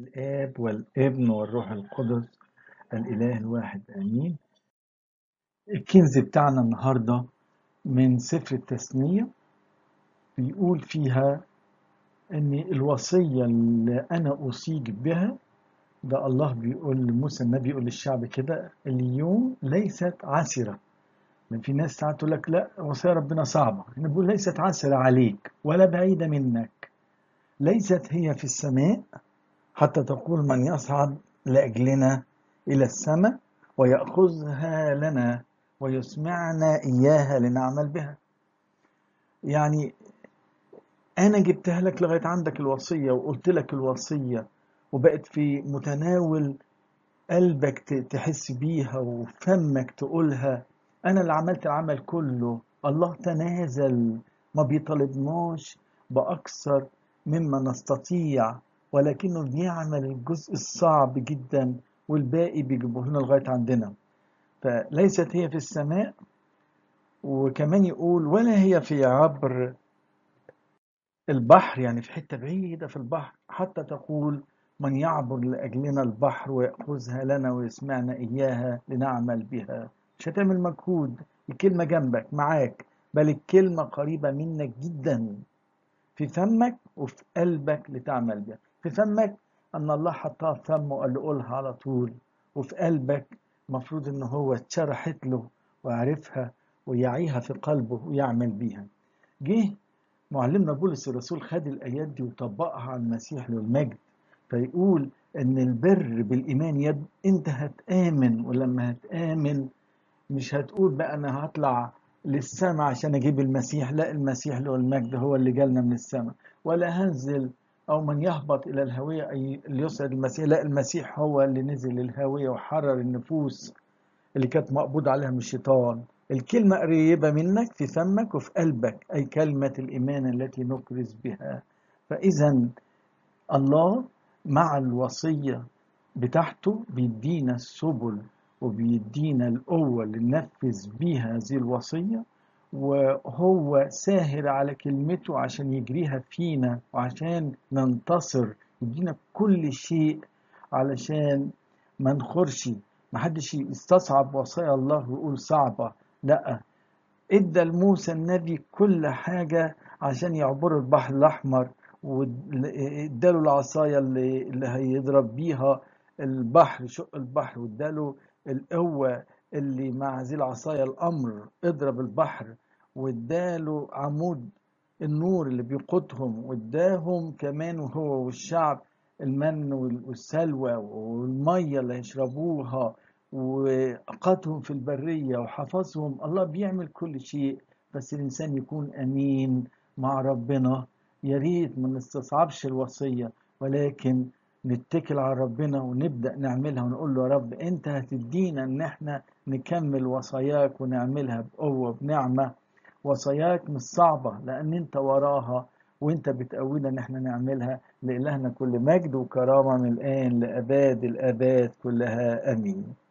الآب والابن والروح القدس الإله الواحد آمين الكنز بتاعنا النهاردة من سفر التثنية بيقول فيها أن الوصية اللي أنا أوصيك بها ده الله بيقول لموسى النبي يقول للشعب كده اليوم ليست عسرة من في ناس ساعات تقول لك لا وصية ربنا صعبة احنا بنقول ليست عسرة عليك ولا بعيدة منك ليست هي في السماء حتى تقول من يصعد لأجلنا إلى السماء ويأخذها لنا ويسمعنا إياها لنعمل بها يعني أنا جبتها لك لغاية عندك الوصية وقلت لك الوصية وبقت في متناول قلبك تحس بيها وفمك تقولها أنا اللي عملت العمل كله الله تنازل ما بيطالبناش بأكثر مما نستطيع ولكنه بيعمل الجزء الصعب جدا والباقي بيجيبوه لنا لغايه عندنا فليست هي في السماء وكمان يقول ولا هي في عبر البحر يعني في حته بعيده في البحر حتى تقول من يعبر لاجلنا البحر وياخذها لنا ويسمعنا اياها لنعمل بها مش هتعمل مجهود الكلمه جنبك معاك بل الكلمه قريبه منك جدا في فمك وفي قلبك لتعمل بها في فمك ان الله حطها في فمه وقال له قولها على طول وفي قلبك المفروض ان هو اتشرحت له وعرفها ويعيها في قلبه ويعمل بيها جه معلمنا بولس الرسول خد الايات دي وطبقها على المسيح له المجد فيقول ان البر بالايمان يد انت هتامن ولما هتامن مش هتقول بقى انا هطلع للسماء عشان اجيب المسيح لا المسيح له المجد هو اللي جالنا من السماء ولا هنزل او من يهبط الى الهويه اي اللي يسعد المسيح لا المسيح هو اللي نزل الهويه وحرر النفوس اللي كانت مقبوض عليها من الشيطان الكلمة قريبة منك في فمك وفي قلبك أي كلمة الإيمان التي نكرز بها فإذا الله مع الوصية بتاعته بيدينا السبل وبيدينا القوة اللي ننفذ بيها هذه الوصية وهو ساهر على كلمته عشان يجريها فينا وعشان ننتصر يدينا كل شيء علشان ما نخرش محدش يستصعب وصايا الله ويقول صعبة لا ادى لموسى النبي كل حاجة عشان يعبروا البحر الأحمر واداله العصاية اللي, اللي هيضرب بيها البحر شق البحر واداله القوة اللي مع هذه العصاية الأمر اضرب البحر واداله عمود النور اللي بيقودهم واداهم كمان وهو والشعب المن والسلوى والمية اللي يشربوها وأقاتهم في البرية وحفظهم الله بيعمل كل شيء بس الإنسان يكون أمين مع ربنا يا ريت ما نستصعبش الوصية ولكن نتكل على ربنا ونبدأ نعملها ونقول له يا رب أنت هتدينا إن إحنا نكمل وصاياك ونعملها بقوة بنعمة وصاياك مش صعبة لأن أنت وراها وأنت بتقوينا إن إحنا نعملها لإلهنا كل مجد وكرامة من الآن لأباد الآباد كلها آمين